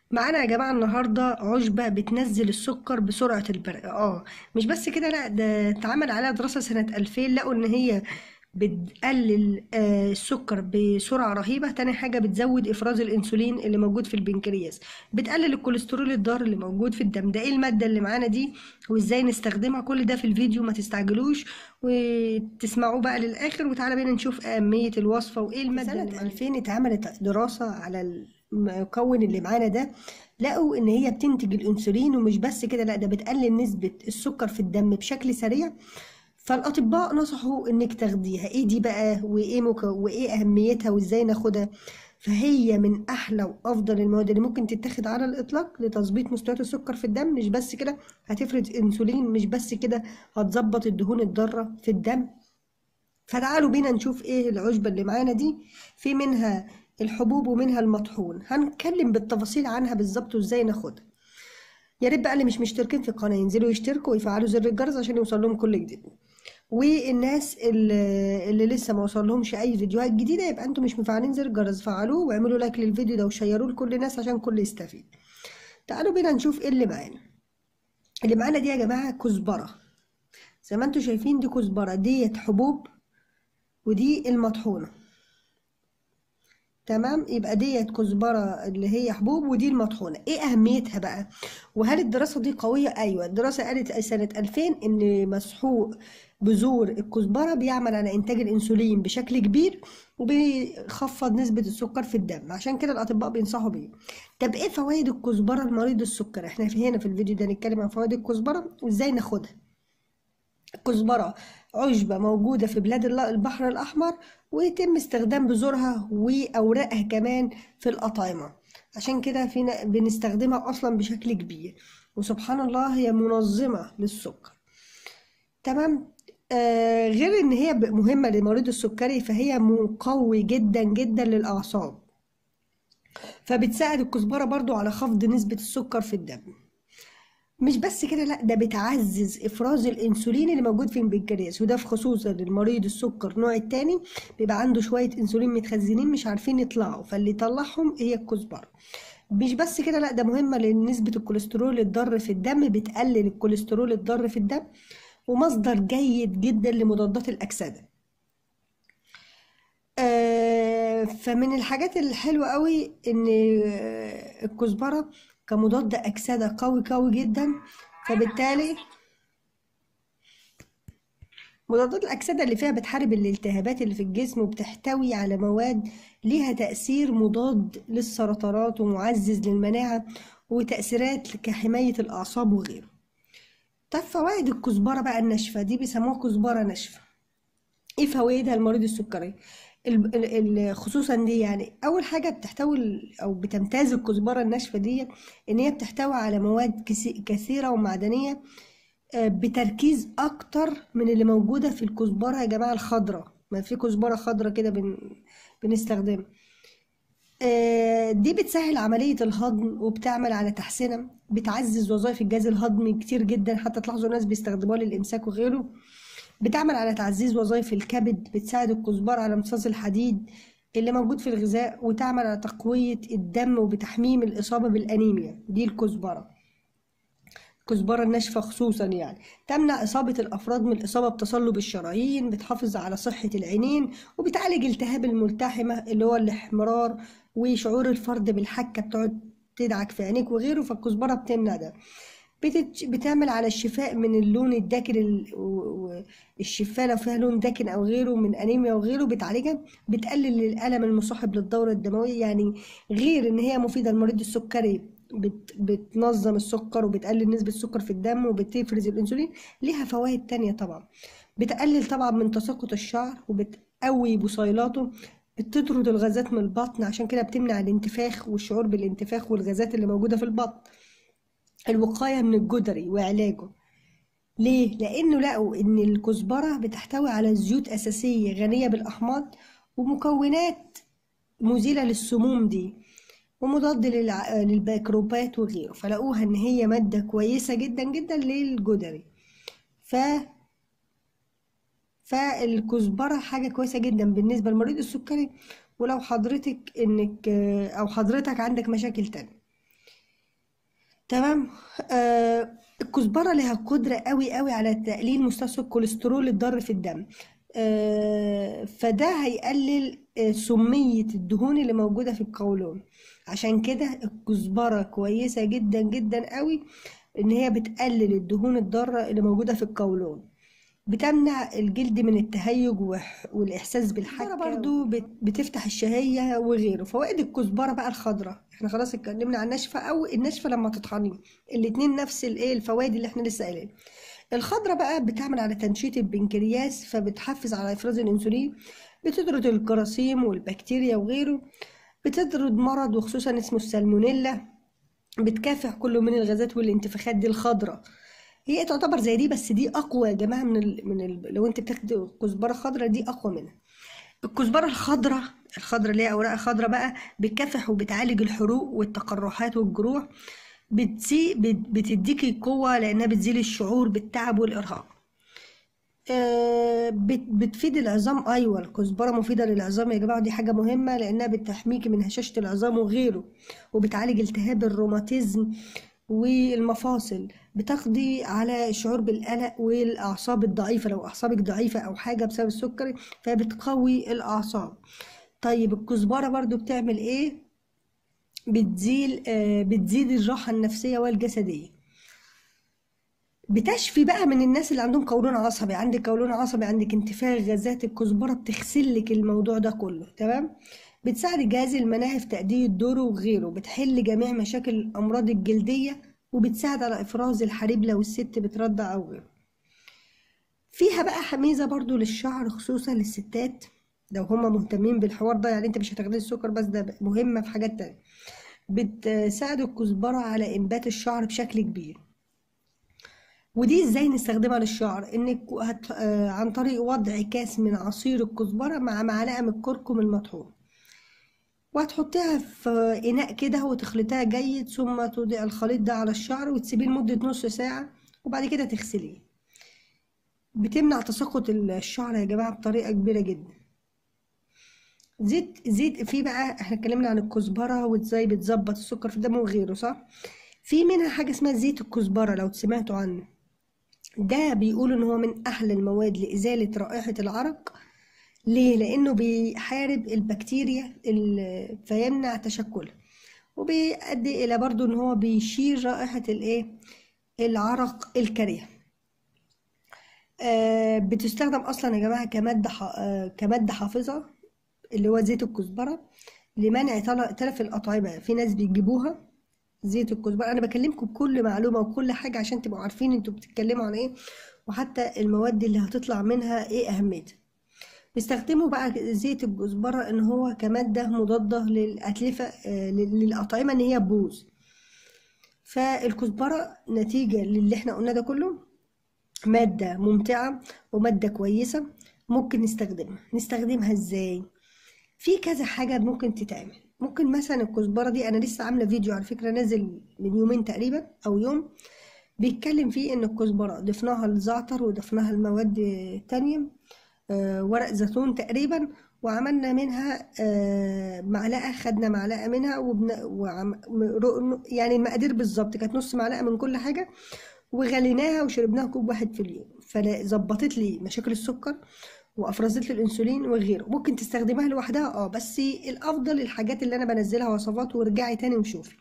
معانا يا جماعة النهاردة عشبة بتنزل السكر بسرعة البرق اه مش بس كده لا ده اتعمل عليها دراسة سنة 2000 لقوا ان هي بتقلل آه، السكر بسرعة رهيبة تاني حاجة بتزود إفراز الأنسولين اللي موجود في البنكرياس بتقلل الكوليسترول الضار اللي موجود في الدم ده ايه المادة اللي معانا دي وازاي نستخدمها كل ده في الفيديو ما تستعجلوش وتسمعوه بقى للآخر وتعالى بينا نشوف أهمية الوصفة وايه المادة اللي سنة 2000 اتعملت دراسة على المكون اللي معانا ده لقوا ان هي بتنتج الانسولين ومش بس كده لا ده بتقلل نسبة السكر في الدم بشكل سريع فالاطباء نصحوا انك تاخديها ايه دي بقى وايه مك... وايه اهميتها وازاي ناخدها فهي من احلى وافضل المواد اللي ممكن تتاخد على الاطلاق لتظبيط مستويات السكر في الدم مش بس كده هتفرز انسولين مش بس كده هتظبط الدهون الضاره في الدم فتعالوا بينا نشوف ايه العشبه اللي معانا دي في منها الحبوب ومنها المطحون هنتكلم بالتفاصيل عنها بالظبط وازاي ناخدها يا ريت بقى اللي مش مشتركين في القناه ينزلوا يشتركوا ويفعلوا زر الجرس عشان يوصل لهم كل جديد والناس اللي, اللي لسه ما وصل لهمش اي فيديوهات جديده يبقى انتم مش مفعلين زر الجرس فعلوه واعملوا لايك للفيديو ده وشيروه لكل الناس عشان كل يستفيد تعالوا بينا نشوف ايه اللي معانا اللي معانا دي يا جماعه كزبره زي ما انتم شايفين دي كزبره ديت حبوب ودي المطحونه تمام يبقى ديت كزبرة اللي هي حبوب ودي المطحونة ايه اهميتها بقى وهل الدراسة دي قوية ايوه الدراسة قالت سنة 2000 ان مسحوق بذور الكزبرة بيعمل على انتاج الانسولين بشكل كبير وبيخفض نسبة السكر في الدم عشان كده الاطباء بينصحوا بيه طب ايه فوائد الكزبرة لمريض السكر احنا في هنا في الفيديو ده نتكلم عن فوائد الكزبرة وازاي ناخدها الكزبرة عشبة موجودة في بلاد البحر الأحمر ويتم استخدام بذورها وأوراقها كمان في الأطعمة عشان كده فينا بنستخدمها أصلا بشكل كبير وسبحان الله هي منظمة للسكر تمام آه غير ان هي مهمة لمريض السكري فهي مقوي جدا جدا للأعصاب فبتساعد الكزبرة برضو على خفض نسبة السكر في الدم مش بس كده لا ده بتعزز افراز الانسولين اللي موجود في البنكرياس وده في خصوصا للمريض السكر نوع التاني بيبقى عنده شويه انسولين متخزنين مش عارفين يطلعوا فاللي يطلعهم هي الكزبره مش بس كده لا ده مهمه لان نسبه الكوليسترول الضار في الدم بتقلل الكوليسترول الضار في الدم ومصدر جيد جدا لمضادات الاكسده آه فمن الحاجات الحلوه قوي ان الكزبره كمضاد أكسدة قوي قوي جدا فبالتالي مضادات الأكسدة اللي فيها بتحارب الالتهابات اللي في الجسم وبتحتوي على مواد ليها تأثير مضاد للسرطانات ومعزز للمناعة وتأثيرات كحماية الأعصاب وغيره طب فوائد الكزبرة بقى الناشفة دي بيسموها كزبرة ناشفة ايه فوائدها لمريض السكري خصوصا دي يعني اول حاجه بتحتوي او بتمتاز الكزبره الناشفه دي ان هي بتحتوي على مواد كثيره ومعدنيه بتركيز اكتر من اللي موجوده في الكزبره يا جماعه الخضراء ما في كزبره خضراء كده بن... بنستخدمها دي بتسهل عملية الهضم وبتعمل على تحسينها بتعزز وظائف الجهاز الهضمي كتير جدا حتى تلاحظوا ناس بيستخدموها للإمساك وغيره بتعمل على تعزيز وظائف الكبد بتساعد الكزبرة على امتصاص الحديد اللي موجود في الغذاء وتعمل على تقوية الدم وبتحميه من الإصابة بالأنيميا دي الكزبرة الكزبرة الناشفة خصوصا يعني تمنع إصابة الأفراد من الإصابة بتصلب الشرايين بتحافظ على صحة العينين وبتعالج التهاب الملتحمة اللي هو الاحمرار وشعور الفرد بالحكة بتقعد تدعك في عينيك وغيره فالكزبرة بتمنع ده بتتش... بتعمل على الشفاء من اللون الداكن ال... الشفاء لو فيها لون داكن او غيره من انيميا وغيره بتعالجها بتقلل الالم المصاحب للدوره الدمويه يعني غير ان هي مفيده للمريض السكري بت... بتنظم السكر وبتقلل نسبه السكر في الدم وبتفرز الانسولين ليها فوائد تانية طبعا بتقلل طبعا من تساقط الشعر وبتقوي بصيلاته بتطرد الغازات من البطن عشان كده بتمنع الانتفاخ والشعور بالانتفاخ والغازات اللي موجوده في البطن الوقاية من الجدري وعلاجه ليه؟ لأنه لقوا إن الكزبرة بتحتوي على زيوت أساسية غنية بالأحماض ومكونات مزيلة للسموم دي ومضاد للع... للبيكروبات وغيره فلقوها إن هي مادة كويسة جدا جدا للجدري ف فالكزبرة حاجة كويسة جدا بالنسبة لمريض السكري ولو حضرتك إنك أو حضرتك عندك مشاكل تانية تمام آه الكزبرة لها قدرة قوي قوي على تقليل مستوى الكوليسترول الضار في الدم آه فده هيقلل آه سمية الدهون اللي موجودة في القولون عشان كده الكزبرة كويسة جدا جدا قوي ان هي بتقلل الدهون الضارة اللي موجودة في القولون بتمنع الجلد من التهيج وح- والإحساس بالحكة برضو بت- بتفتح الشهية وغيره فوائد الكزبرة بقى الخضراء احنا خلاص اتكلمنا عن الناشفة أو الناشفة لما تطحنيه الاتنين نفس الايه الفوائد اللي احنا لسه قايلين الخضراء بقى بتعمل على تنشيط البنكرياس فبتحفز على إفراز الأنسولين بتطرد الجراثيم والبكتيريا وغيره بتطرد مرض وخصوصا اسمه السالمونيلا بتكافح كل من الغازات والانتفاخات دي الخضراء هي تعتبر زي دي بس دي اقوى يا جماعه من ال... من ال... لو انت بتاخد كزبره خضراء دي اقوى منها الكزبره الخضراء الخضراء اللي هي اوراق خضراء بقى بتكافح وبتعالج الحروق والتقرحات والجروح بتسي... بت... بتديكي قوه لانها بتزيل الشعور بالتعب والارهاق آه، بت- بتفيد العظام ايوه الكزبره مفيده للعظام يا جماعه دي حاجه مهمه لانها بتحميكي من هشاشه العظام وغيره وبتعالج التهاب الروماتيزم والمفاصل بتقضي على الشعور بالقلق والاعصاب الضعيفه لو اعصابك ضعيفه او حاجه بسبب السكري فبتقوي الاعصاب طيب الكزبره برضو بتعمل ايه بتزيل آه، بتزيد الراحه النفسيه والجسديه بتشفي بقى من الناس اللي عندهم قولون عصبي عندك قولون عصبي عندك انتفاخ غازات الكزبرة بتغسل لك الموضوع ده كله تمام بتساعد جهاز المناعة في تأدية دوره وغيره بتحل جميع مشاكل الأمراض الجلدية وبتساعد على إفراز الحليب لو الست بترضع أو غيره فيها بقى ميزة برضو للشعر خصوصا للستات لو هما مهتمين بالحوار ده يعني انت مش هتاخدي السكر بس ده مهمة في حاجات تانية بتساعد الكزبرة على إنبات الشعر بشكل كبير ودي ازاي نستخدمها للشعر انك هت... آه، عن طريق وضع كاس من عصير الكزبرة مع معلقة من الكركم المطحون وهتحطيها في إناء كده وتخلطيها جيد ثم توضعي الخليط ده على الشعر وتسيبيه لمدة نص ساعة وبعد كده تغسليه بتمنع تساقط الشعر يا جماعة بطريقة كبيرة جدا زيت زيت في بقى احنا اتكلمنا عن الكزبرة وازاي بتظبط السكر في الدم وغيره صح في منها حاجة اسمها زيت الكزبرة لو سمعتوا عنه ده بيقولوا ان هو من احلى المواد لازاله رائحه العرق ليه لانه بيحارب البكتيريا ال- فيمنع تشكلها وبيؤدي الى برضو ان هو بيشيل رائحه الايه العرق الكريه آه بتستخدم اصلا يا جماعه كماده ح- آه كماده حافظه اللي هو زيت الكزبره لمنع تل- تلف الاطعمه في ناس بيجيبوها زيت الكزبرة أنا بكلمكم بكل معلومة وكل حاجة عشان تبقوا عارفين انتوا بتتكلموا عن ايه وحتى المواد اللي هتطلع منها ايه أهميتها بيستخدموا بقى زيت الكزبرة ان هو كمادة مضادة للأتلفة آه، لل- للأطعمة ان هي تبوظ فالكزبرة نتيجة للي احنا قلنا ده كله مادة ممتعة ومادة كويسة ممكن نستخدمها نستخدمها ازاي في كذا حاجة ممكن تتعمل ممكن مثلا الكزبرة دي أنا لسه عاملة فيديو على فكرة نازل من يومين تقريبا أو يوم بيتكلم فيه إن الكزبرة ضفناها الزعتر وضفناها المواد تانية آه، ورق زيتون تقريبا وعملنا منها آه، معلقة خدنا معلقة منها وبن... وعم... م- يعني المقادير بالظبط كانت نص معلقة من كل حاجة وغليناها وشربناها كوب واحد في اليوم فظبطت لي مشاكل السكر وافرزت لي الانسولين وغيره ممكن تستخدمها لوحدها اه بس الافضل الحاجات اللي انا بنزلها وصفات وارجعي تاني وشوفي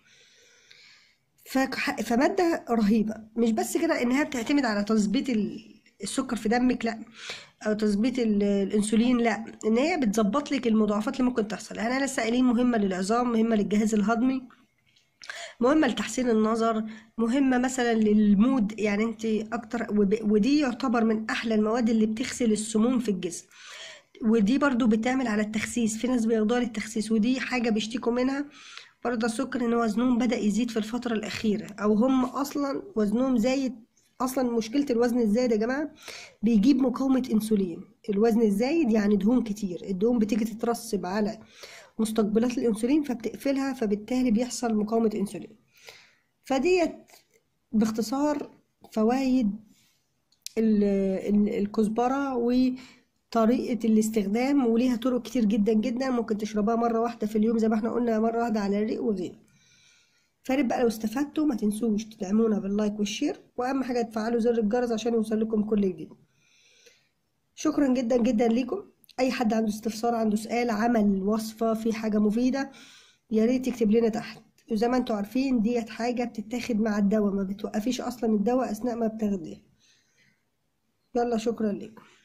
فك- فمادة رهيبة مش بس كده انها بتعتمد على تظبيط ال- السكر في دمك لا او تظبيط ال- الانسولين لا ان هي بتظبط لك المضاعفات اللي ممكن تحصل يعني انا لسه قايلين مهمة للعظام مهمة للجهاز الهضمي مهمة لتحسين النظر مهمة مثلا للمود يعني انت اكتر وب- ودي يعتبر من احلى المواد اللي بتغسل السموم في الجسم ودي برضو بتعمل على التخسيس في ناس بياخدوها للتخسيس ودي حاجة بيشتكوا منها برضه السكر ان وزنهم بدأ يزيد في الفترة الأخيرة او هم اصلا وزنهم زايد اصلا مشكلة الوزن الزايد يا جماعة بيجيب مقاومة انسولين الوزن الزايد يعني دهون كتير الدهون بتيجي تترسب على مستقبلات الانسولين فبتقفلها فبالتالي بيحصل مقاومة انسولين فديت باختصار فوائد ال- ال- الكزبرة وطريقة الاستخدام وليها طرق كتير جدا جدا ممكن تشربها مرة واحدة في اليوم زي ما احنا قلنا مرة واحدة على الريق وغيره فارق بقى لو استفدتوا ما تنسوش تدعمونا باللايك والشير واهم حاجه تفعلوا زر الجرس عشان يوصل لكم كل جديد شكرا جدا جدا ليكم اي حد عنده استفسار عنده سؤال عمل وصفه في حاجه مفيده يا ريت يكتب لنا تحت وزي ما انتوا عارفين ديت حاجه بتتاخد مع الدواء ما بتوقفيش اصلا الدواء اثناء ما بتاخديه يلا شكرا لكم